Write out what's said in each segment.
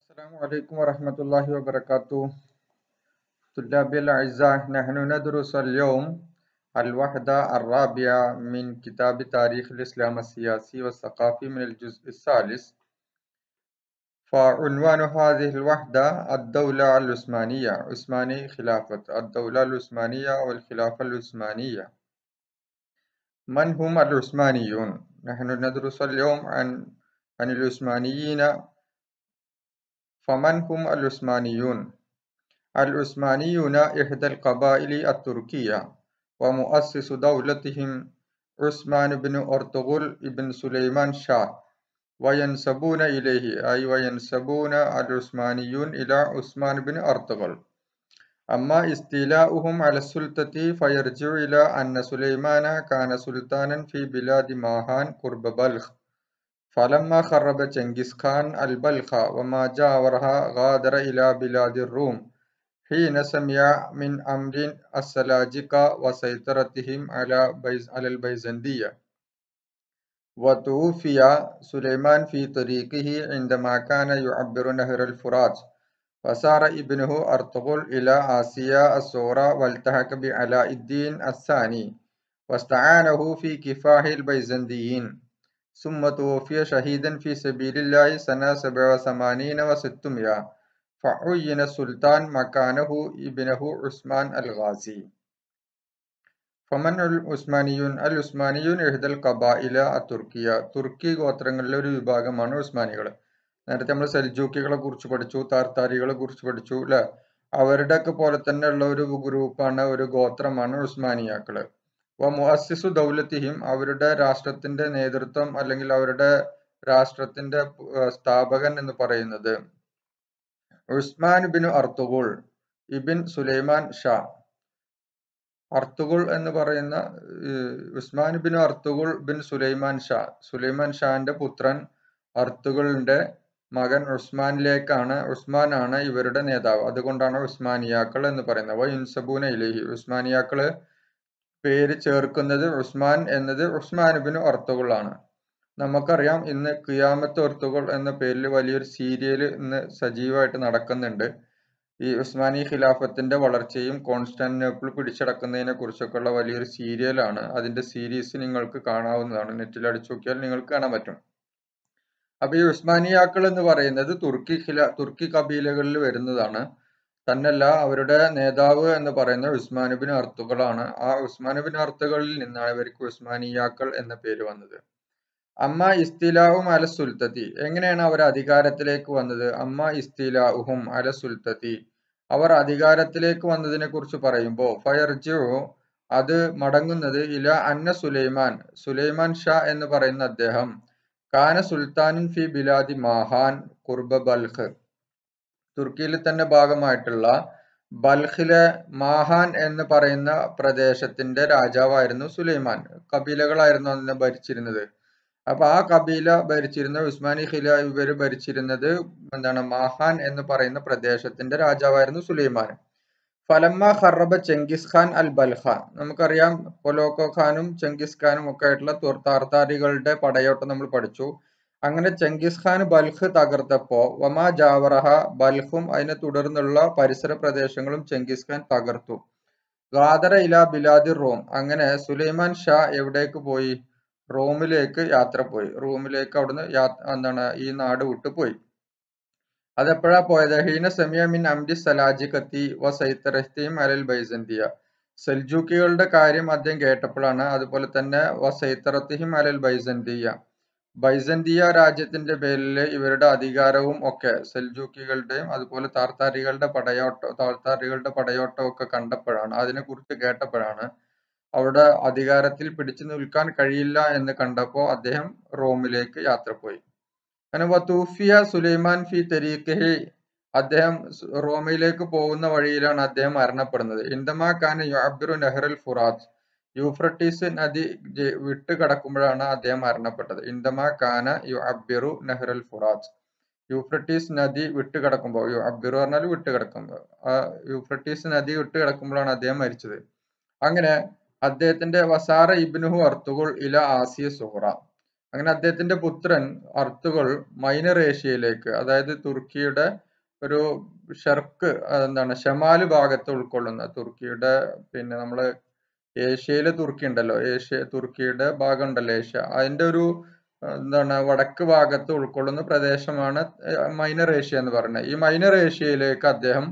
السلام عليكم ورحمة الله وبركاته طلابي الأعزاء نحن ندرس اليوم الوحدة الرابعة من كتاب تاريخ الإسلام السياسي والثقافي من الجزء الثالث فعنوان هذه الوحدة الدولة العثمانية عثماني خلافة الدولة العثمانية والخلافة العثمانية من هم العثمانيون؟ نحن ندرس اليوم عن عن العثمانيين فمن هم العثمانيون؟ العثمانيون إحدى القبائل التركية ومؤسس دولتهم عثمان بن أرطغرل بن سليمان شاه وينسبون إليه أي وينسبون العثمانيون إلى عثمان بن أرطغرل أما استيلاؤهم على السلطة فيرجع إلى أن سليمان كان سلطانا في بلاد ماهان قرب بلخ فلما خرب جنكيز خان البلخ وما جاورها غادر إلى بلاد الروم حين سمع من أمر السلاجقة وسيطرتهم على بيز على البيزنطية وتوفي سليمان في طريقه عندما كان يعبر نهر الفرات فسار ابنه أرطغرل إلى آسيا الصغرى والتحق بعلاء الدين الثاني واستعانه في كفاح البيزنطيين ثم توفي شهيدا في سبيل الله سنة سبع وثمانين وستمائة فعين السلطان مكانه ابنه عثمان الغازي ഫമൻ ഉൽ ഉസ്മാനിയൂൻ അൽ ഉസ്മാനിയൂൻ എഴുതൽ കബായില തുർക്കിയ തുർക്കി ഗോത്രങ്ങളിലെ ഒരു വിഭാഗമാണ് ഉസ്മാനികൾ നേരത്തെ നമ്മൾ സെൽജൂക്കികളെ കുറിച്ച് പഠിച്ചു താർത്താരികളെ കുറിച്ച് പഠിച്ചു അല്ലെ അവരുടെ ഒക്കെ പോലെ തന്നെ ഉള്ള ഒരു ഗ്രൂപ്പാണ് ഒരു ഗോത്രമാണ് ഉസ്മാനിയാക്കള് വ മുഅസ്സിസു ദൗലത്തിഹിം അവരുടെ രാഷ്ട്രത്തിന്റെ നേതൃത്വം അല്ലെങ്കിൽ അവരുടെ രാഷ്ട്രത്തിന്റെ സ്ഥാപകൻ എന്ന് പറയുന്നത് Osman bin Ertugrul ibn Suleiman Shah Ertugrul എന്ന് പറയുന്ന Osman bin Ertugrul bin Suleiman Shah Suleiman ഷാന്റെ പുത്രൻ അർത്തുഗുളിന്റെ മകൻ ഉസ്മാനിലേക്കാണ് ഉസ്മാൻ ആണ് ഇവരുടെ നേതാവ് അതുകൊണ്ടാണ് ഉസ്മാനിയാക്കൾ എന്ന് പറയുന്നത് വ യുൻസബൂന ഇലഹി ഉസ്മാനിയാക്കള് പേര് ചേർക്കുന്നത് ഉസ്മാൻ എന്നത് ഉസ്മാൻ ബിൻ അർത്തുഗുൾ ആണ് നമുക്കറിയാം ഇന്ന് കിയാമത്ത് അർത്തുകൾ എന്ന പേരിൽ വലിയൊരു സീരിയൽ ഇന്ന് സജീവമായിട്ട് നടക്കുന്നുണ്ട് ഈ ഉസ്മാനി ഖിലാഫത്തിന്റെ വളർച്ചയും കോൺസ്റ്റാന്റിനോപ്പിൾ പിടിച്ചടക്കുന്നതിനെ കുറിച്ചൊക്കെയുള്ള വലിയൊരു സീരിയലാണ് അതിന്റെ സീരീസ് നിങ്ങൾക്ക് കാണാവുന്നതാണ് നെറ്റിൽ അടിച്ചു നോക്കിയാൽ നിങ്ങൾക്ക് കാണാൻ പറ്റും അപ്പൊ ഈ ഉസ്മാനിയാക്കൾ എന്ന് പറയുന്നത് തുർക്കി ഖില തുർക്കി കബീലകളിൽ വരുന്നതാണ് തന്നല്ല അവരുടെ നേതാവ് എന്ന് പറയുന്ന ഉസ്മാനുബിൻ അർത്തുകളാണ് ആ ഉസ്മാനുബിൻ അർത്തുകളിൽ നിന്നാണ് ഇവർക്ക് ഉസ്മാനിയാക്കൾ എന്ന പേര് വന്നത് അമ്മ ഇസ്തിലാവും അല സുൽത്തത്തി എങ്ങനെയാണ് അവർ അധികാരത്തിലേക്ക് വന്നത് അമ്മ ഇസ്തിലാഹും അല സുൽത്തത്തി അവർ അധികാരത്തിലേക്ക് വന്നതിനെ കുറിച്ച് പറയുമ്പോൾ ഫയർജു അത് മടങ്ങുന്നത് ഇല അന്ന സുലൈമാൻ സുലൈമാൻ ഷാ എന്ന് പറയുന്ന അദ്ദേഹം കാന സുൽത്താനിൻ ഫി ബിലാദി മാഹാൻ കുർബ ബൽഖ് തുർക്കിയിൽ തന്നെ ഭാഗമായിട്ടുള്ള ബൽഖിലെ മാഹാൻ എന്ന് പറയുന്ന പ്രദേശത്തിന്റെ രാജാവായിരുന്നു സുലൈമാൻ കബീലകളായിരുന്നു അതിനെ ഭരിച്ചിരുന്നത് അപ്പൊ ആ കബീല ഭരിച്ചിരുന്ന ഉസ്മാനി ഖില ഇവര് ഭരിച്ചിരുന്നത് എന്താണ് മാഹാൻ എന്ന് പറയുന്ന പ്രദേശത്തിന്റെ രാജാവായിരുന്നു സുലൈമാൻ ഫലമ്മ ഖറബ ചെങ്കിസ് ഖാൻ അൽ ബൽഖ നമുക്കറിയാം പൊലോക്കോ ഖാനും ചെങ്കിസ് ഖാനും ഒക്കെ ആയിട്ടുള്ള താർത്താരികളുടെ പടയോട്ടം നമ്മൾ പഠിച്ചു അങ്ങനെ ചെങ്കിസ് ഖാൻ ബൽഖ് തകർത്തപ്പോ വമാ ജാവറഹ ബൽഖും അതിനെ തുടർന്നുള്ള പരിസര പ്രദേശങ്ങളും ചെങ്കിസ് ഖാൻ തകർത്തു ഗാദറ ഇല ബിലാദി റോം അങ്ങനെ സുലൈമാൻ ഷാ എവിടേക്ക് പോയി റോമിലേക്ക് യാത്ര പോയി റോമിലേക്ക് അവിടുന്ന് എന്താണ് ഈ നാട് വിട്ടു പോയി അതെപ്പോഴാ പോയത് ഹീന സെമിയ മിൻ അംഡി സലാജിക്കത്തി വ സൈത്തറസ്തിയും അലൽ ബൈസന്തിയ സെൽജൂക്കികളുടെ കാര്യം അദ്ദേഹം കേട്ടപ്പോഴാണ് അതുപോലെ തന്നെ വ സൈത്തറത്തിഹിം അലൽ ബൈസന്തിയ ബൈസന്തിയ രാജ്യത്തിന്റെ പേരിൽ ഇവരുടെ അധികാരവും ഒക്കെ സെൽജൂക്കികളുടെയും അതുപോലെ താർത്താരികളുടെ പടയോട്ടം താർത്താരികളുടെ പടയോട്ടം ഒക്കെ കണ്ടപ്പോഴാണ് അതിനെക്കുറിച്ച് കേട്ടപ്പോഴാണ് അവിടെ അധികാരത്തിൽ പിടിച്ചു നിൽക്കാൻ കഴിയില്ല എന്ന് കണ്ടപ്പോൾ അദ്ദേഹം റോമിലേക്ക് യാത്ര പോയി അങ്ങനെ വത്തൂഫിയ സുലൈമാൻ ഫി തെരീഖി അദ്ദേഹം റോമിലേക്ക് പോകുന്ന വഴിയിലാണ് അദ്ദേഹം മരണപ്പെടുന്നത് ഇന്ദമാ ഖാൻ യുഅബ്ബിറു നെഹ്റൽ ഫുറാത്ത് യൂഫ്രട്ടീസ് നദി വിട്ട് കടക്കുമ്പോഴാണ് അദ്ദേഹം മരണപ്പെട്ടത് ഇന്ദമാ ഖാന യുഅബ്ബിറു നെഹ്റൽ ഫുറാത്ത് യൂഫ്രട്ടീസ് നദി വിട്ട് കിടക്കുമ്പോൾ യു അബ്ബിറു പറഞ്ഞാൽ വിട്ട് കിടക്കുമ്പോൾ ആ യൂഫ്രട്ടീസ് നദി വിട്ട് കിടക്കുമ്പോഴാണ് അദ്ദേഹം മരിച്ചത് അങ്ങനെ അദ്ദേഹത്തിന്റെ വസാറ ഇബ്നുഹു അർത്തുകുൾ ഇല ആസിയ സുഹറ അങ്ങനെ അദ്ദേഹത്തിന്റെ പുത്രൻ അർത്തുകൾ മൈനർ ഏഷ്യയിലേക്ക് അതായത് തുർക്കിയുടെ ഒരു ഷെർക്ക് എന്താണ് ഷമാല് ഭാഗത്ത് ഉൾക്കൊള്ളുന്ന തുർക്കിയുടെ പിന്നെ നമ്മള് ഏഷ്യയിലെ തുർക്കി ഉണ്ടല്ലോ ഏഷ്യ തുർക്കിയുടെ ഭാഗം ഉണ്ടല്ലോ ഏഷ്യ അതിന്റെ ഒരു എന്താണ് വടക്ക് ഭാഗത്ത് ഉൾക്കൊള്ളുന്ന പ്രദേശമാണ് മൈനർ ഏഷ്യ എന്ന് പറയുന്നത് ഈ മൈനർ ഏഷ്യയിലേക്ക് അദ്ദേഹം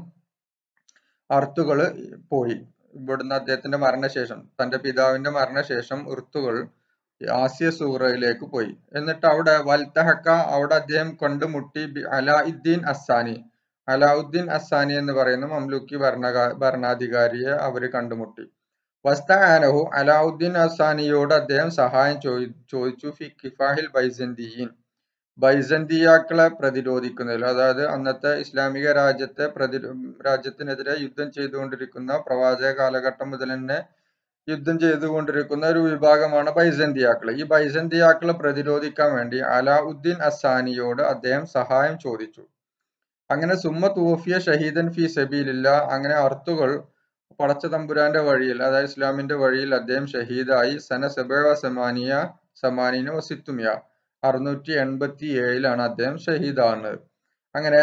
അർത്തുകൾ പോയി ഇവിടുന്ന് അദ്ദേഹത്തിന്റെ മരണശേഷം തന്റെ പിതാവിന്റെ മരണശേഷം ഇർത്തുകൾ ആസിയ സൂറയിലേക്ക് പോയി എന്നിട്ട് അവിടെ വൽത്തഹക്ക അവിടെ അദ്ദേഹം കണ്ടുമുട്ടി അലാഉദ്ദീൻ അസാനി അലാഉദ്ദീൻ അസാനി എന്ന് പറയുന്ന മംലൂക്കി ഭരണ ഭരണാധികാരിയെ അവര് കണ്ടുമുട്ടി വസ്തഹാനഹു അലാഉദ്ദീൻ അസാനിയോട് അദ്ദേഹം സഹായം ചോദി ചോദിച്ചു ഫി കിഫാഹിൽ ബൈസന്തിയീൻ ബൈസന്തിയാക്കളെ പ്രതിരോധിക്കുന്നതിൽ അതായത് അന്നത്തെ ഇസ്ലാമിക രാജ്യത്തെ പ്രതി രാജ്യത്തിനെതിരെ യുദ്ധം ചെയ്തുകൊണ്ടിരിക്കുന്ന പ്രവാചക കാലഘട്ടം മുതൽ തന്നെ യുദ്ധം ചെയ്തുകൊണ്ടിരിക്കുന്ന ഒരു വിഭാഗമാണ് ബൈസന്തിയാക്കൾ ഈ ബൈസന്തിയാക്കളെ പ്രതിരോധിക്കാൻ വേണ്ടി അലാഉദ്ദീൻ അസാനിയോട് അദ്ദേഹം സഹായം ചോദിച്ചു അങ്ങനെ സുമ്മ തൂഫിയ ഷഹീദൻ ഫി സബീലില്ല അങ്ങനെ അർത്തുകൾ പടച്ച തമ്പുരാന്റെ വഴിയിൽ അതായത് ഇസ്ലാമിന്റെ വഴിയിൽ അദ്ദേഹം ഷഹീദായി സന സെബവ സമാനിയ സമാനിന വസിത്തുമിയ അറുന്നൂറ്റി എൺപത്തി ഏഴിലാണ് അദ്ദേഹം ഷഹീദാകുന്നത് അങ്ങനെ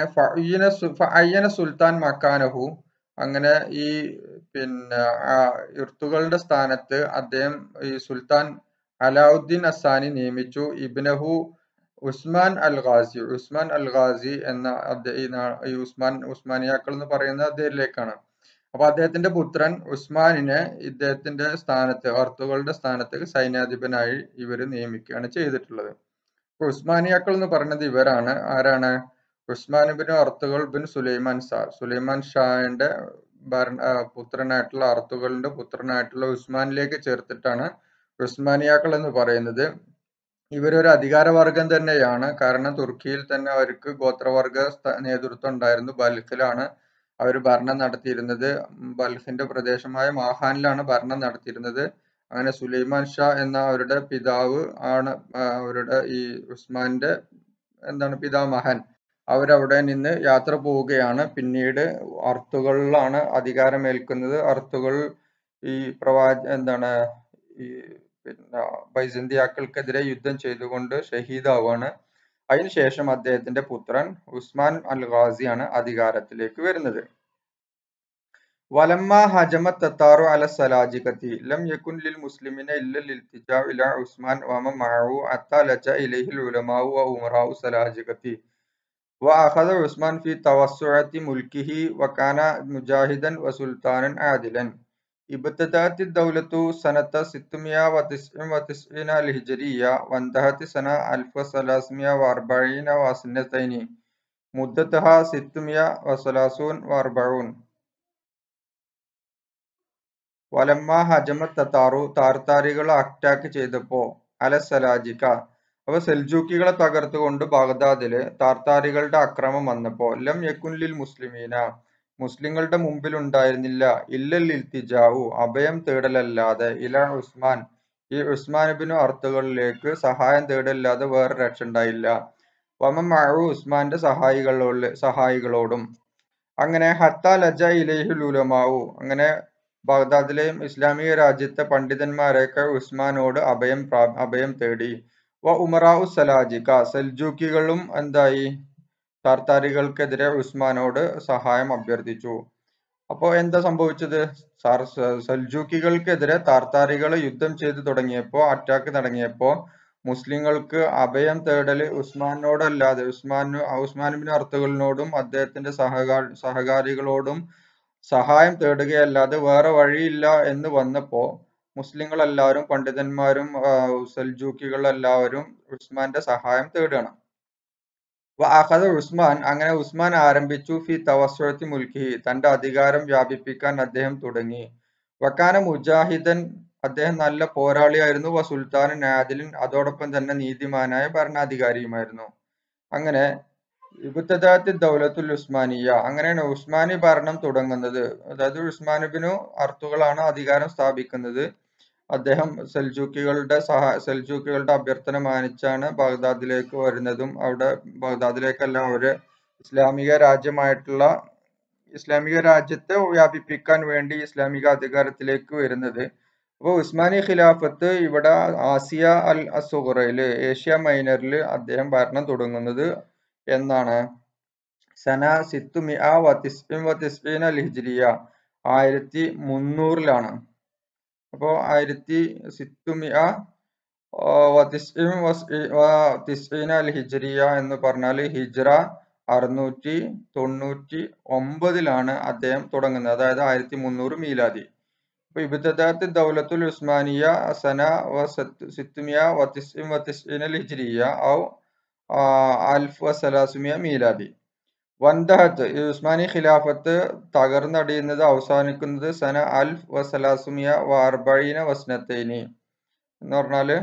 അയ്യന സുൽത്താൻ മക്കാനഹു അങ്ങനെ ഈ പിന്നെ ഇർത്തുകളുടെ സ്ഥാനത്ത് അദ്ദേഹം ഈ സുൽത്താൻ അലാവുദ്ദീൻ അസാനി നിയമിച്ചു ഇബ്നഹു ഉസ്മാൻ അൽ ഖാസി ഉസ്മാൻ അൽ ഖാസി എന്ന ഈ ഉസ്മാൻ ഉസ്മാനിയാക്കൾ എന്ന് പറയുന്ന അദ്ദേഹത്തിലേക്കാണ് അപ്പൊ അദ്ദേഹത്തിന്റെ പുത്രൻ ഉസ്മാനിനെ ഇദ്ദേഹത്തിന്റെ സ്ഥാനത്ത് അർത്തുകളുടെ സ്ഥാനത്ത് സൈന്യാധിപനായി ഇവര് നിയമിക്കുകയാണ് ചെയ്തിട്ടുള്ളത് അപ്പൊ ഉസ്മാനിയാക്കൾ എന്ന് പറയുന്നത് ഇവരാണ് ആരാണ് Osman bin Ertugrul bin Suleiman Shah Suleiman ഷാന്റെ ഭരണ പുത്രനായിട്ടുള്ള അർത്തുകളുടെ പുത്രനായിട്ടുള്ള ഉസ്മാനിലേക്ക് ചേർത്തിട്ടാണ് ഉസ്മാനിയാക്കൾ എന്ന് പറയുന്നത് ഇവരൊരു അധികാരവർഗം തന്നെയാണ് കാരണം തുർക്കിയിൽ തന്നെ അവർക്ക് ഗോത്രവർഗ നേതൃത്വം ഉണ്ടായിരുന്നു ബൽഖിലാണ് അവർ ഭരണം നടത്തിയിരുന്നത് ബൽഖിന്റെ പ്രദേശമായ മാഹാനിലാണ് ഭരണം നടത്തിയിരുന്നത് അങ്ങനെ സുലൈമാൻ ഷാ എന്ന അവരുടെ പിതാവ് ആണ് അവരുടെ ഈ ഉസ്മാന്റെ എന്താണ് പിതാമഹൻ അവരവിടെ നിന്ന് യാത്ര പോവുകയാണ് പിന്നീട് അർത്തുകളിലാണ് അധികാരമേൽക്കുന്നത് അർത്തുകൾ ഈ പ്രവാച എന്താണ് ഈ പിന്നെ ബൈസന്തിയാക്കൾക്കെതിരെ യുദ്ധം ചെയ്തുകൊണ്ട് ഷഹീദാവാണ് അതിനുശേഷം അദ്ദേഹത്തിന്റെ പുത്രൻ ഉസ്മാൻ അൽ ഖാസിയാണ് അധികാരത്തിലേക്ക് വരുന്നത് വലമ്മ ഹജമ തത്താറു അല സലാജികത്തി ലം യകുൻ ലിൽ മുസ്ലിമിന ഇല്ല ലിൽത്തിജാ ഇല ഉസ്മാൻ വമ മഅഹു അത്താ ലജ ഇലൈഹിൽ ഉലമാഉ വ ഉമറാഉ സലാജികത്തി وأخذ عثمان في توسعة ملكه وكان مجاهدا وسلطانا عادلا ابتدأت الدولة سنة 699 الهجرية وانتهت سنة 1340 وسنتين مدتها 630 وأربعون വലമ്മ ഹജമത് തത്താറു താർത്താരികൾ അറ്റാക്ക് ചെയ്തപ്പോ അലസലാജിക്ക അവ സെൽജൂക്കികളെ തകർത്തുകൊണ്ട് ബാഗ്ദാദില് താർത്താരികളുടെ അക്രമം വന്നപ്പോ ലം യക്കുൻലിൽ മുസ്ലിമീന മുസ്ലിങ്ങളുടെ മുമ്പിൽ ഉണ്ടായിരുന്നില്ല ഇല്ലൽ ഇൽത്തിജാവു അഭയം തേടലല്ലാതെ ഇല ഉസ്മാൻ ഈ ഉസ്മാനബിനു അർത്ഥകളിലേക്ക് സഹായം തേടല്ലാതെ വേറെ രക്ഷ ഉണ്ടായില്ല വമമാഴു ഉസ്മാന്റെ സഹായികളോട് സഹായികളോടും അങ്ങനെ ഹത്ത ലജ ഇലൈഹുൽ ഉലമാവു അങ്ങനെ ബാഗ്ദാദിലെയും ഇസ്ലാമിക രാജ്യത്തെ പണ്ഡിതന്മാരെയൊക്കെ ഉസ്മാനോട് അഭയം പ്രാ അഭയം തേടി വ ഉമറാഉ സലാജിക സൽജൂക്കികളും എന്തായി താർത്താരികൾക്കെതിരെ ഉസ്മാനോട് സഹായം അഭ്യർത്ഥിച്ചു അപ്പോ എന്താ സംഭവിച്ചത് സാർ സൽജൂക്കികൾക്കെതിരെ താർത്താരികൾ യുദ്ധം ചെയ്തു തുടങ്ങിയപ്പോ അറ്റാക്ക് തുടങ്ങിയപ്പോ മുസ്ലിങ്ങൾക്ക് അഭയം തേടല് ഉസ്മാനോടല്ലാതെ ഉസ്മാൻ ഉസ്മാൻ അർത്ഥകളിനോടും അദ്ദേഹത്തിന്റെ സഹകാ സഹകാരികളോടും സഹായം തേടുകയല്ലാതെ വേറെ വഴിയില്ല എന്ന് വന്നപ്പോ മുസ്ലിങ്ങളെല്ലാവരും പണ്ഡിതന്മാരും സൽജൂക്കികൾ എല്ലാവരും ഉസ്മാന്റെ സഹായം തേടുകയാണ് അഹദ ഉസ്മാൻ അങ്ങനെ ഉസ്മാൻ ആരംഭിച്ചു ഫി തവസ്വത്തി മുൽക്കി തന്റെ അധികാരം വ്യാപിപ്പിക്കാൻ അദ്ദേഹം തുടങ്ങി വക്കാന മുജാഹിദൻ അദ്ദേഹം നല്ല പോരാളിയായിരുന്നു വ സുൽത്താൻ നാദിലിൻ അതോടൊപ്പം തന്നെ നീതിമാനായ ഭരണാധികാരിയുമായിരുന്നു അങ്ങനെ ഇബുത്തദാത്തി ദൗലത്തുൽ ഉസ്മാനിയ അങ്ങനെയാണ് ഉസ്മാനി ഭരണം തുടങ്ങുന്നത് അതായത് ഉസ്മാനുബിനു അർത്തുകളാണ് അധികാരം സ്ഥാപിക്കുന്നത് അദ്ദേഹം സെൽജൂക്കികളുടെ സഹാ സെൽജൂക്കികളുടെ അഭ്യർത്ഥന മാനിച്ചാണ് ബാഗ്ദാദിലേക്ക് വരുന്നതും അവിടെ ബാഗ്ദാദിലേക്കല്ല അവര് ഇസ്ലാമിക രാജ്യമായിട്ടുള്ള ഇസ്ലാമിക രാജ്യത്തെ വ്യാപിപ്പിക്കാൻ വേണ്ടി ഇസ്ലാമിക അധികാരത്തിലേക്ക് വരുന്നത് അപ്പൊ ഉസ്മാനി ഖിലാഫത്ത് ഇവിടെ ആസിയ അൽ അസുഹറയില് ഏഷ്യ മൈനറിൽ അദ്ദേഹം ഭരണം തുടങ്ങുന്നത് എന്നാണ് സന സിത്തുമിഅ വതിസ്ഇൻ വതിസ്ഈന അൽ ഹിജ്രിയ ആയിരത്തി മുന്നൂറിലാണ് അപ്പോ ആയിരത്തി സിത്തുമിഅ വതിസ്ഇൻ വസ്ഇ- വതിസ്ഈന അൽ ഹിജ്രിയ എന്ന് പറഞ്ഞാൽ ഹിജ്റ അറുന്നൂറ്റി തൊണ്ണൂറ്റി ഒമ്പതിലാണ് അദ്ദേഹം തുടങ്ങുന്നത് അതായത് ആയിരത്തി മുന്നൂറ് മീലാദി അപ്പൊ ഇബ്തദാത്ത് ദൗലത്തുൽ ഉസ്മാനിയ സന സിത്തുമിയ വതിസ്ഇൻ വതിസ്ഈന അൽ ഹിജ്രിയ ഔ ആ, അൽഫ് വസലാസുമിയ മീലാദി വന്തഹത്ത് ഈ ഉസ്മാനി ഖിലാഫത്ത് തകർന്നടിയുന്നത് അവസാനിക്കുന്നത് സന അൽഫ് വസലാസുമിയ വാർബീന വസ്നത്തൈനി എന്ന് പറഞ്ഞാല്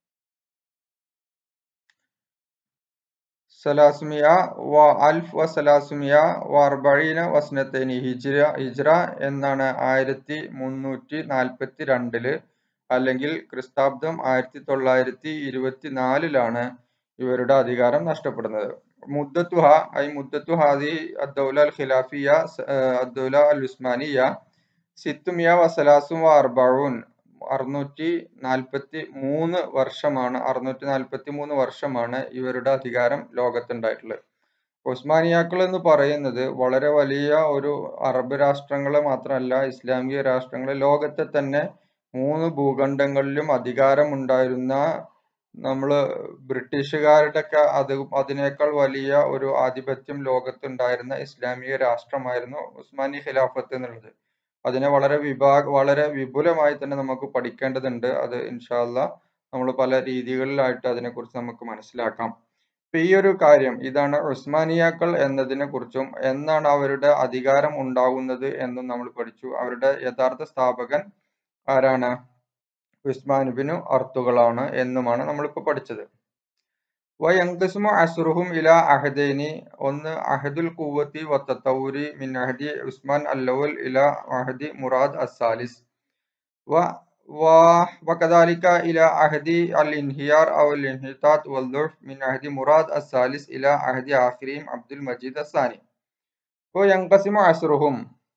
സലാസുമിയ വ അൽഫ് വസലാസുമിയ വാർബീന വസ്നത്തൈനി ഹിജ്ര ഹിജ്ര എന്നാണ് ആയിരത്തി മുന്നൂറ്റി നാൽപ്പത്തി രണ്ടില് അല്ലെങ്കിൽ ക്രിസ്താബ്ദം ആയിരത്തി തൊള്ളായിരത്തി ഇരുപത്തി നാലിലാണ് ഇവരുടെ അധികാരം നഷ്ടപ്പെടുന്നത് മുദ്ദത്തുഹ ഐ മുദ്ദത്തു ഹാദി അദ്ദൗല അൽ ഖിലാഫിയ അദ്ദൗല അൽ ഉസ്മാനിയ സിത്തുമിയ വസലാസും അർബഊൻ അറുന്നൂറ്റി നാൽപ്പത്തി മൂന്ന് വർഷമാണ് അറുന്നൂറ്റി നാൽപ്പത്തി മൂന്ന് വർഷമാണ് ഇവരുടെ അധികാരം ലോകത്തുണ്ടായിട്ടുള്ളത് ഉസ്മാനിയാക്കൾ എന്ന് പറയുന്നത് വളരെ വലിയ ഒരു അറബ് രാഷ്ട്രങ്ങളെ മാത്രമല്ല ഇസ്ലാമിക രാഷ്ട്രങ്ങളെ ലോകത്തെ തന്നെ മൂന്ന് ഭൂഖണ്ഡങ്ങളിലും അധികാരമുണ്ടായിരുന്ന നമ്മള് ബ്രിട്ടീഷുകാരുടെ ഒക്കെ അത് അതിനേക്കാൾ വലിയ ഒരു ആധിപത്യം ലോകത്തുണ്ടായിരുന്ന ഇസ്ലാമിക രാഷ്ട്രമായിരുന്നു ഉസ്മാനി ഖിലാഫത്ത് എന്നുള്ളത് അതിനെ വളരെ വിഭാഗ വളരെ വിപുലമായി തന്നെ നമുക്ക് പഠിക്കേണ്ടതുണ്ട് അത് ഇൻഷാല്ല നമ്മൾ പല രീതികളിലായിട്ട് അതിനെക്കുറിച്ച് നമുക്ക് മനസ്സിലാക്കാം ഇപ്പൊ ഈ ഒരു കാര്യം ഇതാണ് ഉസ്മാനിയാക്കൾ എന്നതിനെ കുറിച്ചും എന്നാണ് അവരുടെ അധികാരം ഉണ്ടാകുന്നത് എന്നും നമ്മൾ പഠിച്ചു അവരുടെ യഥാർത്ഥ സ്ഥാപകൻ ആരാണ് ഉസ്മാൻ ബിനു അർത്തുകളാണ് എന്നുമാണ് നമ്മളിപ്പോ പഠിച്ചത് വയങ്കുസ്മു അസ്റുഹും ഇല അഹദൈനി ഒന്ന് അഹദുൽ കുവത്തി വത്തത്തൗരി മിൻ അഹദി ഉസ്മാൻ അല്ലവൽ ഇല അഹദി മുറാദ് അസാലിസ് വ و- وكذلك إلى عهد الانهيار أو الانحطاط والضعف من عهد مراد الثالث إلى عهد آخرهم عبد المجيد الثاني وينقسم عصرهم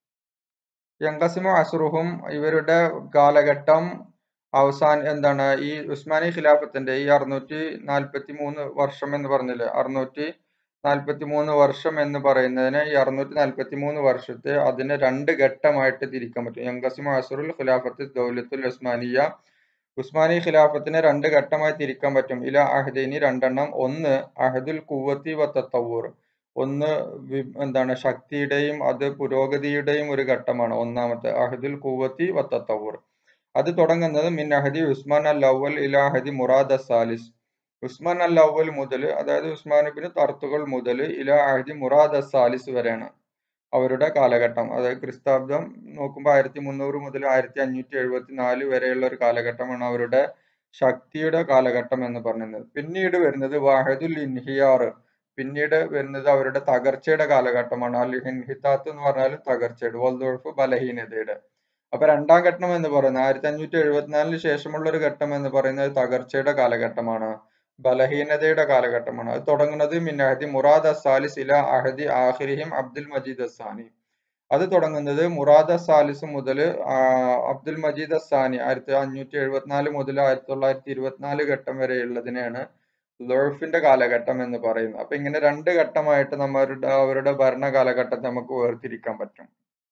യങ്കസിമു അസുറുഹും ഇവരുടെ കാലഘട്ടം അവസാന എന്താണ് ഈ ഉസ്മാനി ഖിലാഫത്തിന്റെ ഈ അറുന്നൂറ്റി നാൽപ്പത്തി മൂന്ന് വർഷം എന്ന് പറഞ്ഞില്ലേ അറുന്നൂറ്റി നാൽപ്പത്തി മൂന്ന് വർഷം എന്ന് പറയുന്നതിന് ഈ അറുന്നൂറ്റി നാൽപ്പത്തി മൂന്ന് വർഷത്തെ അതിനെ രണ്ട് ഘട്ടമായിട്ട് തിരിക്കാൻ പറ്റും യങ്കസിമു അസുറുൽ ഖിലാഫത്ത് ദൗലത്തുൽ ഉസ്മാനിയ ഉസ്മാനി ഖിലാഫത്തിനെ രണ്ട് ഘട്ടമായി തിരിക്കാൻ പറ്റും ഇല അഹദൈനി രണ്ടെണ്ണം ഒന്ന് അഹദുൽ കുവത്തി വ തത്തവൂർ ഒന്ന് വി- എന്താണ് ശക്തിയുടെയും അത് പുരോഗതിയുടെയും ഒരു ഘട്ടമാണ് ഒന്നാമത്തെ അഹദുൽ കുവത്തി വ തത്തവൂർ അത് തുടങ്ങുന്നത് മിൻ അഹദി ഉസ്മാൻ അൽ അവൽ ഇല അഹദി മുറാദ് അസാലിസ് ഉസ്മാൻ അൽ അവൽ മുതൽ അതായത് ഉസ്മാനുബിന് തർത്തുകൾ മുതൽ ഇല അഹദി മുറാദ് അസാലിസ് വരെയാണ് അവരുടെ കാലഘട്ടം അതായത് ക്രിസ്താബ്ദം നോക്കുമ്പോൾ ആയിരത്തി മുന്നൂറ് മുതൽ ആയിരത്തി അഞ്ഞൂറ്റി എഴുപത്തി നാല് വരെയുള്ള ഒരു കാലഘട്ടമാണ് അവരുടെ ശക്തിയുടെ കാലഘട്ടം എന്ന് പറയുന്നത് പിന്നീട് വരുന്നത് വാഹിദുൽ ഇൻഹിയാർ പിന്നീട് വരുന്നത് അവരുടെ തകർച്ചയുടെ കാലഘട്ടമാണ് അൽ ഇൻഹിത്താത്ത് എന്ന് പറഞ്ഞാൽ തകർച്ചയുടെ വൽദുൾഫ് ബലഹീനതയുടെ അപ്പൊ രണ്ടാം ഘട്ടം എന്ന് പറയുന്നത് ആയിരത്തി അഞ്ഞൂറ്റി എഴുപത്തിനാലിന് ശേഷമുള്ള ഒരു ഘട്ടം എന്ന് പറയുന്നത് തകർച്ചയുടെ കാലഘട്ടമാണ് ബലഹീനതയുടെ കാലഘട്ടമാണ് അത് തുടങ്ങുന്നത് മിൻ അഹദി മുറാദ് അസാലിസ് ഇല അഹദി ആഹിരിഹിം അബ്ദുൽ മജീദ് അസാനി അത് തുടങ്ങുന്നത് മുറാദ് അസാലിസ് മുതൽ അബ്ദുൽ മജീദ് അസാനി ആയിരത്തി അഞ്ഞൂറ്റി എഴുപത്തിനാല് മുതൽ ആയിരത്തി തൊള്ളായിരത്തി ഇരുപത്തിനാല് ഘട്ടം വരെയുള്ളതിനെയാണ് ലോൾഫിന്റെ കാലഘട്ടം എന്ന് പറയുന്നത് അപ്പൊ ഇങ്ങനെ രണ്ട് ഘട്ടമായിട്ട് നമ്മളുടെ അവരുടെ ഭരണ കാലഘട്ടത്തെ നമുക്ക് വേർതിരിക്കാൻ പറ്റും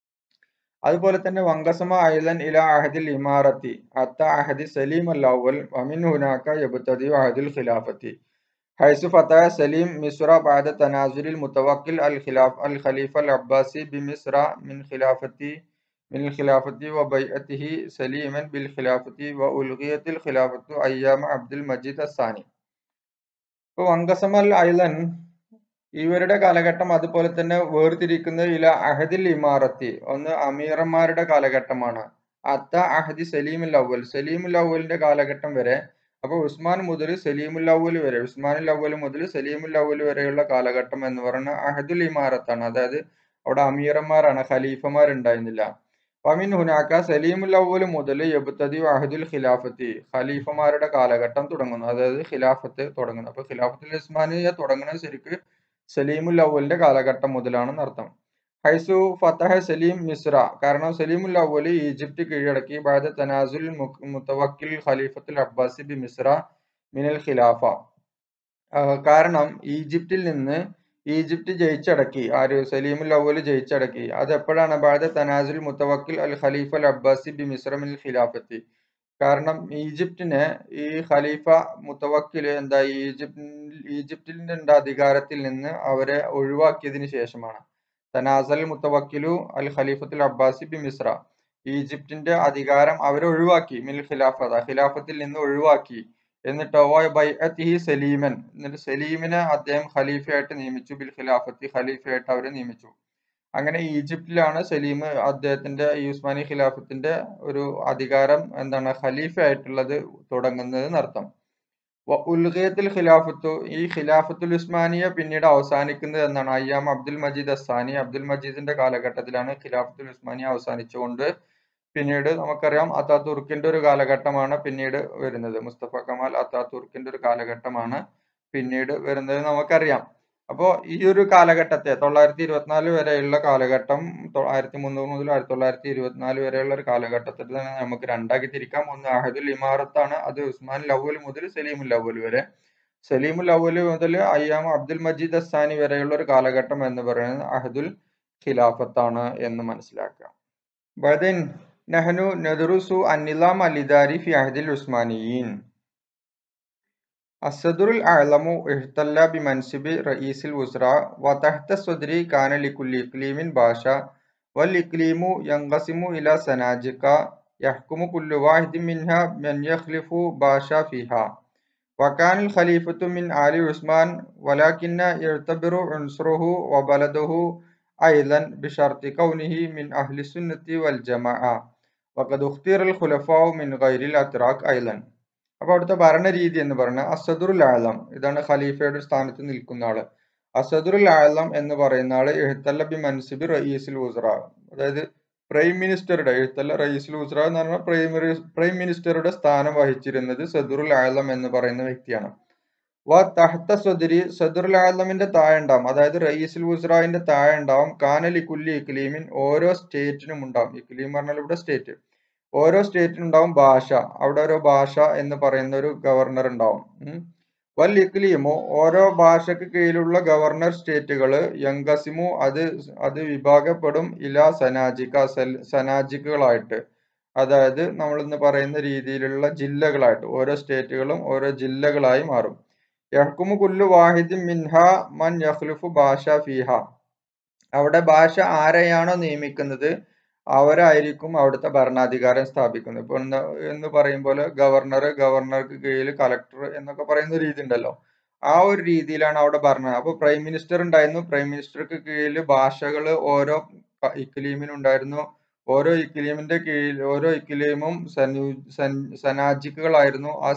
അതുപോലെ തന്നെ വങ്കസമ ഐലൻ ഇല അഹദിൽ ഇമാറത്തി അത്ത അഹദി സലീം അൽ അവൽ വമിൻ ഹുനാക്ക യബ്തദി അഹദിൽ ഖിലാഫത്തി حيث فتح سليم مصر بعد تنازل المتوكل الخلاف الخليفة العباسي بمصر من خلافته من الخلافة وبيعته سليما بالخلافة وألغيت الخلافة أيام عبد المجيد الثاني ഇപ്പൊ വങ്കസമൽ ഐലൻ ഇവരുടെ കാലഘട്ടം അതുപോലെ തന്നെ വേർതിരിക്കുന്നത് ഇല അഹദിൽ ഇമാറത്തി ഒന്ന് അമീറന്മാരുടെ കാലഘട്ടമാണ് അത്ത അഹദി സലീമുൽ അവൽ സലീമുൽ അവലിന്റെ കാലഘട്ടം വരെ അപ്പൊ ഉസ്മാൻ മുതൽ സലീമുൽ അവൽ വരെ ഉസ്മാനുൽ അവൽ മുതൽ സലീമുൽ അവൽ വരെയുള്ള കാലഘട്ടം എന്ന് പറയുന്നത് അഹദുൽ ഇമാറത്താണ് അതായത് അവിടെ അമീറന്മാരാണ് ഖലീഫമാരുണ്ടായിരുന്നില്ല വമിൻ ഹുനാക്ക സലീമുൽ അവൽ മുതൽ യബ്തദി അഹദുൽ ഖിലാഫത്തി ഖലീഫമാരുടെ കാലഘട്ടം തുടങ്ങുന്നു അതായത് ഖിലാഫത്ത് തുടങ്ങുന്നു അപ്പൊ ഖിലാഫത്തുൽ ഉസ്മാനിയ തുടങ്ങുന്നത് ശരിക്ക് സലീമുൽ അവലിന്റെ കാലഘട്ടം മുതലാണെന്ന് അർത്ഥം ഹൈസു ഫതഹ സലീം മിസ്ര കാരണം സലീമുൽ അവലി ഈജിപ്ത് കീഴടക്കി ബാദ തനാസുൽ മുത്തവക്കിൽ ഖലീഫത്തുൽ അബ്ബാസി ബി മിസ്ര മിനൽ ഖിലാഫ കാരണം ഈജിപ്തിൽ നിന്ന് ഈജിപ്ത് ജയിച്ചടക്കി ആര് സലീമുൽ അവല് ജയിച്ചടക്കി അത് എപ്പോഴാണ് ബാദ തനാസുൽ മുത്തവക്കിൽ അൽ ഖലീഫ അൽ അബ്ബാസി ബി മിസ്ര മിനൽ ഖിലാഫത്തി കാരണം ഈജിപ്തിനെ ഈ ഖലീഫ മുത്തവക്കിൽ എന്താ ഈജിപ്തി ഈജിപ്തിന്റെ അധികാരത്തിൽ നിന്ന് അവരെ ഒഴിവാക്കിയതിനു ശേഷമാണ് തനാസൽ മുത്തവക്കിലു അൽ ഖലീഫത്തുൽ അബ്ബാസി ബി മിസ്ര ഈജിപ്തിന്റെ അധികാരം അവരെ ഒഴിവാക്കി മിൽ ഖിലാഫത ഖിലാഫത്തിൽ നിന്ന് ഒഴിവാക്കി എന്നിട്ടോ ബൈഅത്തിഹി സലീമൻ എന്നിട്ട് സലീമിനെ അദ്ദേഹം ഖലീഫയായിട്ട് നിയമിച്ചു ബിൽ ഖിലാഫത്തി ഖലീഫയായിട്ട് അവരെ നിയമിച്ചു അങ്ങനെ ഈജിപ്തിലാണ് സലീം അദ്ദേഹത്തിന്റെ ഈ ഉസ്മാനി ഖിലാഫത്തിന്റെ ഒരു അധികാരം എന്താണ് ഖലീഫ ആയിട്ടുള്ളത് തുടങ്ങുന്നത് എന്നർത്ഥം ഉൽഖിയത്തിൽ ഖിലാഫത്തു ഈ ഖിലാഫത്തുൽ ഉസ്മാനിയ പിന്നീട് അവസാനിക്കുന്നത് എന്നാണ് അയ്യാം അബ്ദുൽ മജീദ് അസാനി അബ്ദുൽ മജീദിന്റെ കാലഘട്ടത്തിലാണ് ഖിലാഫത്തുൽ ഉസ്മാനിയ അവസാനിച്ചുകൊണ്ട് പിന്നീട് നമുക്കറിയാം അത്താതുർക്കിന്റെ ഒരു കാലഘട്ടമാണ് പിന്നീട് വരുന്നത് മുസ്തഫ കമാൽ അത്താതുർക്കിന്റെ ഒരു കാലഘട്ടമാണ് പിന്നീട് വരുന്നത് നമുക്കറിയാം അപ്പോൾ ഈ ഒരു കാലഘട്ടത്തെ തൊള്ളായിരത്തി ഇരുപത്തിനാല് വരെയുള്ള കാലഘട്ടം ആയിരത്തി മുന്നൂറ് മുതൽ ആയിരത്തി തൊള്ളായിരത്തി ഇരുപത്തിനാല് വരെയുള്ള ഒരു കാലഘട്ടത്തിൽ തന്നെ നമുക്ക് രണ്ടാക്കി തിരിക്കാം ഒന്ന് അഹദുൽ ഇമാറത്താണ് അത് ഉസ്മാൻ ലവൽ മുതൽ സലീമുൽ ലവൽ വരെ സലീമുൽ ലവൽ മുതൽ അയ്യാം അബ്ദുൽ മജീദ് അസാനി വരെയുള്ള ഒരു കാലഘട്ടം എന്ന് പറയുന്നത് അഹദുൽ ഖിലാഫത്താണ് എന്ന് മനസ്സിലാക്കാം ബദൻ നഹ്നു നദറുസു അന്നിലാം അലിദാരി ഫി അഹദിൽ ഉസ്മാനിയീൻ الصدر الأعلم احتل بمنصب رئيس الوزراء وتحت الصدر كان لكل إقليم باشا والإقليم ينقسم إلى سناجق يحكم كل واحد منها من يخلف باشا فيها وكان الخليفة من آل عثمان ولكن يعتبر عنصره وبلده أيضا بشرط كونه من أهل السنة والجماعة وقد اختير الخلفاء من غير الأتراك أيضا അപ്പൊ അവിടുത്തെ ഭരണരീതി എന്ന് പറയുന്നത് അസദുറുൽ ആലം ഇതാണ് ഖലീഫയുടെ സ്ഥാനത്ത് നിൽക്കുന്ന ആള് അസദുറുൽ ആലം എന്ന് പറയുന്ന ആള് എഴുത്തല്ല ബി മൻസിബി റയീസുൽ ഉസ്ര അതായത് പ്രൈം മിനിസ്റ്ററുടെ എഴുത്തല്ല റയീസുൽ ഉസ്ര എന്ന് പറഞ്ഞാൽ പ്രൈമറി പ്രൈം മിനിസ്റ്ററുടെ സ്ഥാനം വഹിച്ചിരുന്നത് സദുറുൽ ആലം എന്ന് പറയുന്ന വ്യക്തിയാണ് വ തഹത്ത സദുരി സദുറുൽ ആലമിന്റെ താഴെ ഉണ്ടാവും അതായത് റയീസുൽ ഉസ്രാവിന്റെ താഴെ ഉണ്ടാവും കാനലി കുല്ലി ഇക്ലീമിൻ ഓരോ സ്റ്റേറ്റിനും ഉണ്ടാവും ഇക്ലീം പറഞ്ഞാൽ ഇവിടെ സ്റ്റേറ്റ് ഓരോ സ്റ്റേറ്റിനും ഉണ്ടാവും ഭാഷ അവിടെ ഓരോ ഭാഷ എന്ന് പറയുന്ന ഒരു ഗവർണർ ഉണ്ടാവും വൽ ഇക്ലീമു ഓരോ ഭാഷയ്ക്ക് കീഴിലുള്ള ഗവർണർ സ്റ്റേറ്റുകൾ യങ്കസിമു അത് അത് വിഭാഗപ്പെടും ഇല സനാജിക്ക സനാജിക്കുകളായിട്ട് അതായത് നമ്മൾ ഇന്ന് പറയുന്ന രീതിയിലുള്ള ജില്ലകളായിട്ട് ഓരോ സ്റ്റേറ്റുകളും ഓരോ ജില്ലകളായി മാറും യഹ്കുമു കുല്ലു വാഹിദ് മിൻഹ മൻ യഖ്ലുഫു ഭാഷ ഫിഹ അവിടെ ഭാഷ ആരെയാണോ നിയമിക്കുന്നത് അവരായിരിക്കും അവിടുത്തെ ഭരണാധികാരം സ്ഥാപിക്കുന്നത് ഇപ്പൊ എന്ന് പറയും പോലെ ഗവർണർ ഗവർണർക്ക് കീഴിൽ കളക്ടർ എന്നൊക്കെ പറയുന്ന രീതി ഉണ്ടല്ലോ ആ ഒരു രീതിയിലാണ് അവിടെ ഭരണം അപ്പൊ പ്രൈം മിനിസ്റ്റർ ഉണ്ടായിരുന്നു പ്രൈം മിനിസ്റ്റർക്ക് കീഴിൽ ഭാഷകൾ ഓരോ ഇക്ലീമിനുണ്ടായിരുന്നു ഓരോ ഇക്ലീമിന്റെ കീഴിൽ ഓരോ ഇക്ലീമും സനു സനാജിക്കുകളായിരുന്നു ആ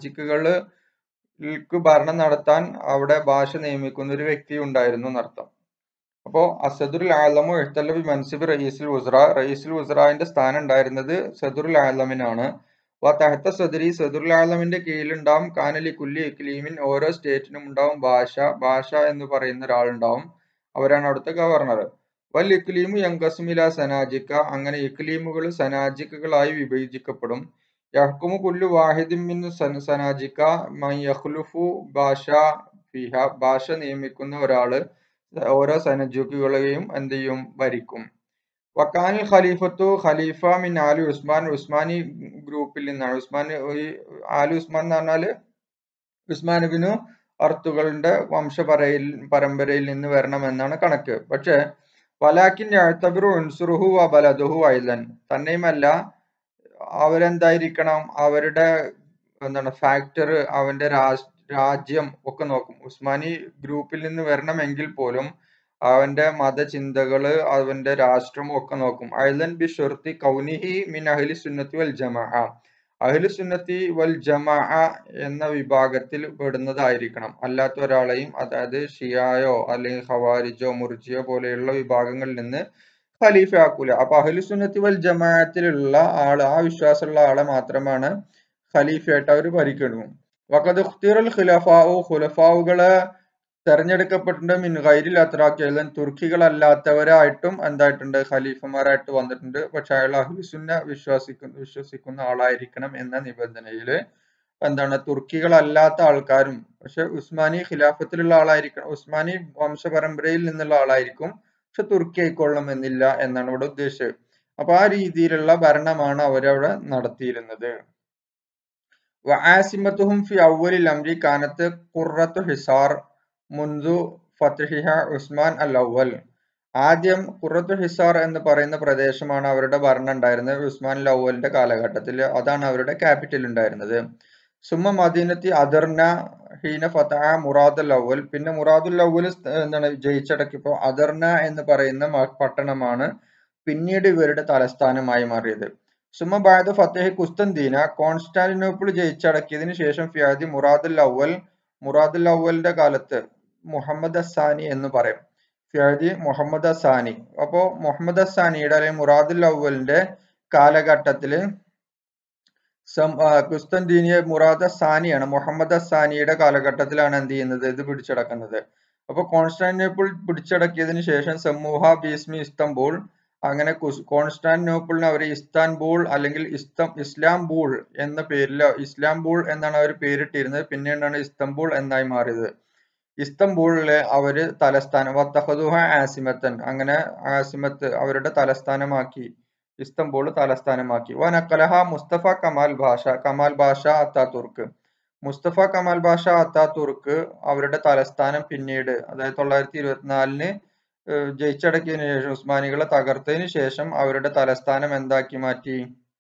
സനാജിക്കുകൾക്ക് ഭരണം നടത്താൻ അവിടെ ഭാഷ നിയമിക്കുന്ന ഒരു വ്യക്തി ഉണ്ടായിരുന്നു എന്നർത്ഥം അപ്പോ അസദുൽ ആലമു എഴുത്തല്ലബി മൻസിബ് റയീസുൽ ഉസ്ര റയീസുൽ ഉസ്രാന്റെ സ്ഥാനം ഉണ്ടായിരുന്നത് സദുൽ ആലമിനാണ് വ തഹത്ത സദരി സദുൽ ആലമിന്റെ കീഴിലുണ്ടാവും കാനലി കുല്ലി ഇക്ലീമിൻ ഓരോ സ്റ്റേറ്റിനും ഉണ്ടാവും ഭാഷ ഭാഷ എന്ന് പറയുന്ന ഒരാളുണ്ടാവും അവരാണ് അവിടുത്തെ ഗവർണർ വൽ ഇക്ലീമു യങ്കസ്മില സനാജിക്ക അങ്ങനെ ഇക്ലീമുകൾ സനാജിക്കുകളായി വിഭജിക്കപ്പെടും യഹ്കുമു കുല്ലു വാഹിദിൻ മിൻ സനാജിക്ക മൻ യഖ്ലുഫു ഭാഷ ഫിഹ ഭാഷ നിയമിക്കുന്ന ഒരാള് ഓരോ സനജുക്കുകളെയും എന്ത് ചെയ്യും ഭരിക്കും വക്കാനിൽ ഖലീഫത്തു ഖലീഫ മിൻ ആലു ഉസ്മാൻ ഉസ്മാനി ഗ്രൂപ്പിൽ നിന്നാണ് ഉസ്മാൻ ഈ ആലു ഉസ്മാൻ എന്ന് പറഞ്ഞാല് ഉസ്മാൻ ബിനു അർത്തുകളുടെ വംശപരയിൽ പരമ്പരയിൽ നിന്ന് വരണമെന്നാണ് കണക്ക് പക്ഷെ വലാക്കിൻ എഴുത്തബിറു ഉൻസുറുഹു വ ബലദുഹു ഐലൻ തന്നെയുമല്ല അവരെന്തായിരിക്കണം അവരുടെ എന്താണ് ഫാക്ടർ അവന്റെ രാജ് രാജ്യം ഒക്കെ നോക്കും ഉസ്മാനി ഗ്രൂപ്പിൽ നിന്ന് വരണമെങ്കിൽ പോലും അവന്റെ മതചിന്തകള് അവന്റെ രാഷ്ട്രം ഒക്കെ നോക്കും ഐലൻ ബി ഷുർത്തി കൗനിഹി മിൻ അഹ്ലി സുന്നത്തി വൽ ജമാ അഹ്ലു സുന്നത്തി വൽ ജമാ എന്ന വിഭാഗത്തിൽ പെടുന്നതായിരിക്കണം അല്ലാത്ത ഒരാളെയും അതായത് ഷിയായോ അല്ലെങ്കിൽ ഖവാരിജോ മുർജിയോ പോലെയുള്ള വിഭാഗങ്ങളിൽ നിന്ന് ഖലീഫ ആക്കൂല അപ്പൊ അഹ്ലു സുന്നത്തി വൽ ജമാഅത്തിലുള്ള ആള് ആ വിശ്വാസമുള്ള ആളെ മാത്രമാണ് ഖലീഫയായിട്ട് അവർ ഭരിക്കുന്നു വഖദ് ഖുത്തിറൽ ഖുലഫാഉ ഖുലഫാവുകളെ തെരഞ്ഞെടുക്കപ്പെട്ടിട്ടുണ്ട് മിൻ ഗൈരിൽ അത്രാക്കിയതൻ തുർക്കികളല്ലാത്തവരായിട്ടും എന്തായിട്ടുണ്ട് ഖലീഫമാരായിട്ട് വന്നിട്ടുണ്ട് പക്ഷെ അയാൾ അഹ്ലുസുന്ന വിശ്വസിക്കുന്ന വിശ്വസിക്കുന്ന ആളായിരിക്കണം എന്ന നിബന്ധനയിൽ എന്താണ് തുർക്കികളല്ലാത്ത ആൾക്കാരും പക്ഷെ ഉസ്മാനി ഖിലാഫത്തിലുള്ള ആളായിരിക്കണം ഉസ്മാനി വംശപരമ്പരയിൽ നിന്നുള്ള ആളായിരിക്കും പക്ഷെ തുർക്കി ആയിക്കൊള്ളണം എന്നില്ല എന്നാണ് ഇവിടെ ഉദ്ദേശിച്ചത് അപ്പൊ ആ രീതിയിലുള്ള ഭരണമാണ് അവരവിടെ നടത്തിയിരുന്നത് വആസിമത്തുഹും ഫി അവലിൽ അംരി കാനത്ത് ഖുറത്തു ഹിസാർ മുൻദു ഫത്ഹിഹ ഉസ്മാൻ അൽ അവൽ ആദ്യം ഖുറത്തു ഹിസാർ എന്ന് പറയുന്ന പ്രദേശമാണ് അവരുടെ ഭരണം ഉണ്ടായിരുന്നത് ഉസ്മാൻ അൽ അവലിന്റെ കാലഘട്ടത്തിൽ അതാണ് അവരുടെ ക്യാപിറ്റൽ ഉണ്ടായിരുന്നത് സുമ മദീനത്തി അദർന ഹീന ഫതഹ മുറാദുൽ അവൽ പിന്നെ മുറാദുൽ അവൽ എന്താണ് ജയിച്ചടക്കിയപ്പോ അദർന എന്ന് പറയുന്ന പട്ടണമാണ് പിന്നീട് ഇവരുടെ തലസ്ഥാനമായി മാറിയത് സുമ ബാദ് ഫത്തേഹ് കുസ്തന്തീന കോൺസ്റ്റാന്റിനോപ്പിൾ ജയിച്ചടക്കിയതിനു ശേഷം ഫിയാദി മുറാദുൽ അവൽ മുറാദുൽ അവലിന്റെ കാലത്ത് മുഹമ്മദ് അസാനി എന്ന് പറയും ഫിയാദി മുഹമ്മദ് അസാനി അപ്പോ മുഹമ്മദ് അസാനിയുടെ അല്ലെങ്കിൽ മുറാദുൽ അവലിന്റെ കാലഘട്ടത്തില് കുസ്തന്തീനിയ മുറാദ് സാനിയാണ് മുഹമ്മദ് അസാനിയുടെ കാലഘട്ടത്തിലാണ് എന്ത് ചെയ്യുന്നത് ഇത് പിടിച്ചടക്കുന്നത് അപ്പൊ കോൺസ്റ്റാന്റിനോപ്പിൾ പിടിച്ചടക്കിയതിനു ശേഷം സമൂഹ ബീസ്മി ഇസ്തംബൂൾ അങ്ങനെ കോൺസ്റ്റാന്റിനോപ്പിളിന് അവർ ഇസ്താൻബൂൾ അല്ലെങ്കിൽ ഇസ്തം ഇസ്ലാംബൂൾ എന്ന പേരിൽ ഇസ്ലാംബൂൾ എന്നാണ് അവർ പേരിട്ടിരുന്നത് പിന്നീടാണ് ഇസ്തംബൂൾ എന്നായി മാറിയത് ഇസ്തംബൂളിലെ അവര് തലസ്ഥാനം വത്തഹദുഹ ആസിമത്തൻ അങ്ങനെ ആസിമത്ത് അവരുടെ തലസ്ഥാനമാക്കി ഇസ്തംബൂൾ തലസ്ഥാനമാക്കി വനക്കലഹ മുസ്തഫ കമാൽ ഭാഷ കമാൽ ഭാഷ അത്താതുർക്ക് മുസ്തഫ കമാൽ ഭാഷ അത്താതുർക്ക് അവരുടെ തലസ്ഥാനം പിന്നീട് അതായത് തൊള്ളായിരത്തി ഇരുപത്തിനാലിന് ജയിച്ചടക്കിയതിനു ശേഷം ഉസ്മാനികളെ തകർത്തതിന് ശേഷം അവരുടെ തലസ്ഥാനം എന്താക്കി മാറ്റി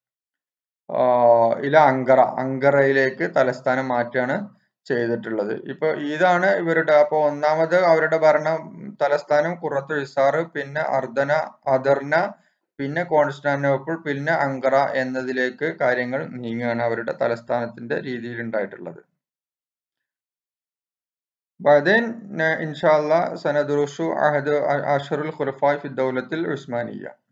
ഇല അങ്കറ അങ്കറയിലേക്ക് തലസ്ഥാനം മാറ്റുകയാണ് ചെയ്തിട്ടുള്ളത് ഇപ്പൊ ഇതാണ് ഇവരുടെ അപ്പൊ ഒന്നാമത് അവരുടെ ഭരണ തലസ്ഥാനം കുറത്ത് ഇസാറ് പിന്നെ അർദ്ധന അദർന പിന്നെ കോൺസ്റ്റാന്റിനോപ്പിൾ പിന്നെ അങ്കറ എന്നതിലേക്ക് കാര്യങ്ങൾ നീങ്ങുകയാണ് അവരുടെ തലസ്ഥാനത്തിന്റെ രീതിയിൽ ഉണ്ടായിട്ടുള്ളത് بعدين إن شاء الله سندرس عهد أشهر الخلفاء في الدولة العثمانية